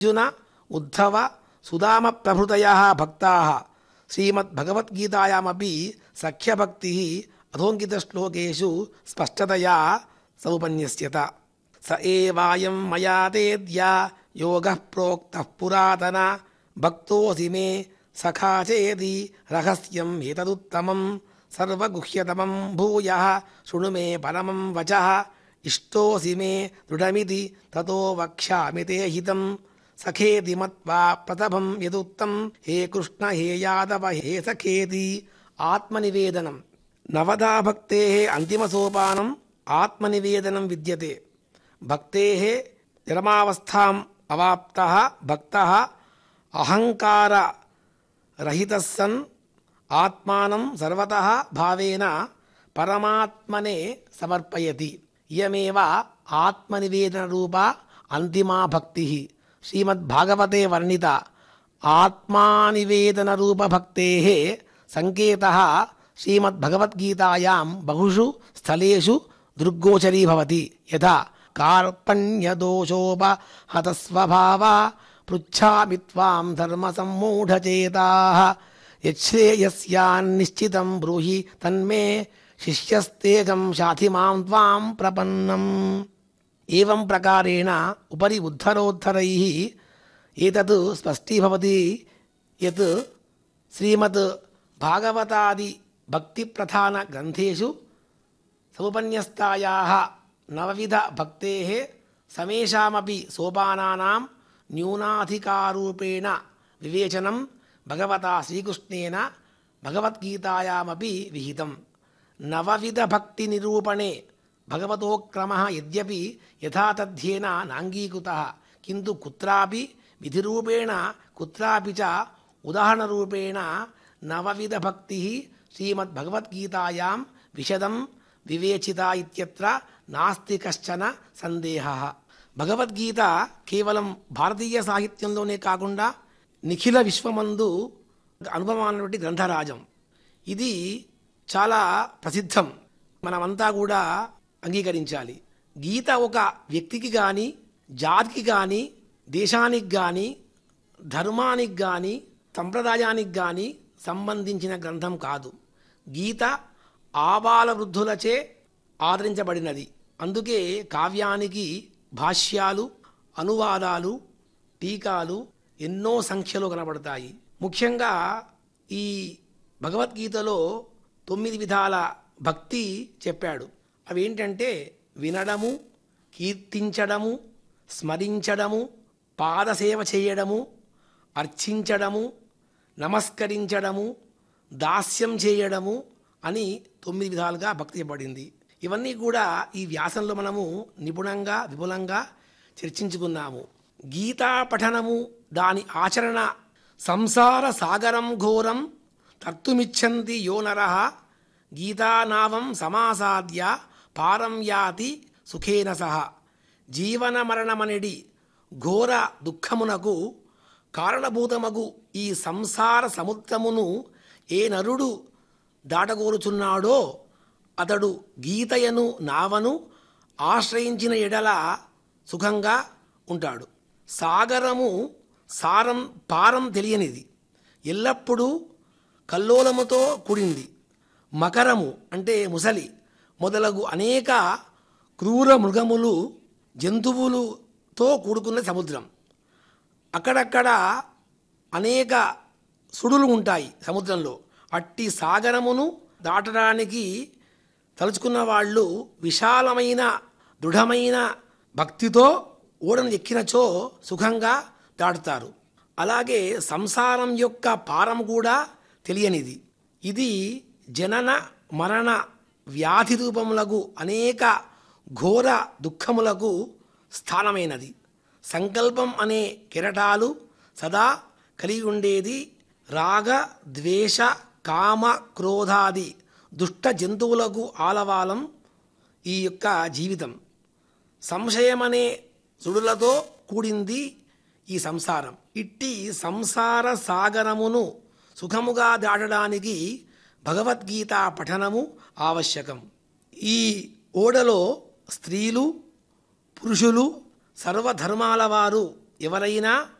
అర్జున ఉద్ధవ సుదామ ప్రభృతయ భక్తా శ్రీమద్భగవద్గీతాయామపి సఖ్యభక్తి అధోంకితశ్లోకేషు స్పష్టతయా సముపన్యస్యత స ఏవాయం మయా తేద్య యోగ ప్రోక్త పురాతన భక్తోసి మే సఖా చేది రహస్యం ఏతదుత్తమం సర్వగుహ్యతమం భూయ శృణు మే పరమం వచ ఇష్టోసి మే దృఢమితి తతో వక్ష్యామి తే హితం సఖేతి మత్వా ప్రతభం యదుక్తం హే కృష్ణ హే యాదవ హే సఖేతి ఆత్మనివేదనం నవదా భక్తే అంతిమ సోపానం ఆత్మనివేదనం విద్యతే భక్తే చరమావస్థాం అవాప్త భక్త అహంకార రహిత సన్ ఆత్మానం సర్వత భావేన పరమాత్మనే సమర్పయతి ఇయమేవ ఆత్మనివేదన రూప అంతిమా భక్తి శ్రీమద్భాగవతే వర్ణిత ఆత్మానివేదన రూప భక్తే సంకేత శ్రీమద్భగవద్గీతాయాం బహుషు స్థలేషు దృగ్గోచరీ భవతి యథా కార్పణ్యదోషోపహతస్వభావ పృచ్ఛామి త్వాం ధర్మసమ్మూఢచేతా యశ్రేయస్యాన్నిశ్చితం బ్రూహి తన్మే శిష్యస్తేజం శాధి మాం త్వాం ప్రపన్నం ఏవం ప్రకారేణ ఉపరి ఉద్ధరోద్ధరైः ఏతత్ స్పష్టీభవతి యత్ శ్రీమద్ భాగవతాది భక్తి ప్రధాన గ్రంథేషు సముపన్యస్తాయాः నవవిధ భక్తేः సಮೇషామపి సోపానానాం న్యూనాధికారూపేణ వివేచనం భగవతా శ్రీకృష్ణేన భగవద్గీతాయామపి విహితం నవవిధ భక్తి నిరూపణే భగవతో క్రమ యద్యపి యథా తథ్యేన నాంగీకృత కింటు కుత్రాపి విధిరూపేణ కుత్రాపి చ ఉదాహరణరూపేణ నవవిధ భక్తి శ్రీమద్భగవద్గీతాయాం విశదం వివేచిత ఇత్యత్ర నాస్తి కశ్చన సందేహ భగవద్గీత కేవలం భారతీయ సాహిత్యంలోనే కాకుండా నిఖిల విశ్వమందు అనుభవమైనటువంటి గ్రంథరాజం ఇది చాలా ప్రసిద్ధం మనమంతా కూడా అంగీకరించాలి గీత ఒక వ్యక్తికి కానీ జాతికి కానీ దేశానికి కానీ ధర్మానికి కానీ సంప్రదాయానికి కానీ సంబంధించిన గ్రంథం కాదు గీత ఆబాల వృద్ధులచే ఆదరించబడినది అందుకే కావ్యానికి భాష్యాలు అనువాదాలు టీకాలు ఎన్నో సంఖ్యలో కనబడతాయి ముఖ్యంగా ఈ భగవద్గీతలో తొమ్మిది విధాల భక్తి చెప్పాడు అవేంటంటే వినడము కీర్తించడము స్మరించడము పాదసేవ చేయడము అర్చించడము నమస్కరించడము దాస్యం చేయడము అని తొమ్మిది విధాలుగా భక్తి చెప్పబడింది ఇవన్నీ కూడా ఈ వ్యాసంలో మనము నిపుణంగా విపులంగా చర్చించుకున్నాము గీతా పఠనము దాని ఆచరణ సంసార సాగరం ఘోరం తర్తుమిచ్చంతి యో నర గీతానావం సమాసాద్య పారం యాతి సుఖేన సహ జీవన మరణమనిడి ఘోర దుఃఖమునకు కారణభూతమగు ఈ సంసార సముద్రమును ఏ నరుడు దాటగోరుచున్నాడో అతడు గీతయను నావను ఆశ్రయించిన ఎడల సుఖంగా ఉంటాడు సాగరము సారం పారం తెలియనిది ఎల్లప్పుడూ కల్లోలముతో కూడింది మకరము అంటే ముసలి మొదలగు అనేక క్రూర మృగములు జంతువులుతో కూడుకున్న సముద్రం అక్కడక్కడ అనేక సుడులు ఉంటాయి సముద్రంలో అట్టి సాగరమును దాటడానికి తలుచుకున్న వాళ్ళు విశాలమైన దృఢమైన భక్తితో ఓడను ఎక్కినచో సుఖంగా దాటుతారు అలాగే సంసారం యొక్క పారం కూడా తెలియనిది ఇది జనన మరణ వ్యాధి రూపములకు అనేక ఘోర దుఃఖములకు స్థానమైనది సంకల్పం అనే కెరటాలు సదా కలిగి ఉండేది రాగ ద్వేష కామ క్రోధాది దుష్ట జంతువులకు ఆలవాలం ఈ యొక్క జీవితం సంశయమనే సుడులతో కూడింది ఈ సంసారం ఇట్టి సంసార సాగరమును సుఖముగా దాటడానికి భగవద్గీత పఠనము ఆవశ్యకం ఈ ఓడలో స్త్రీలు పురుషులు సర్వధర్మాల వారు ఎవరైనా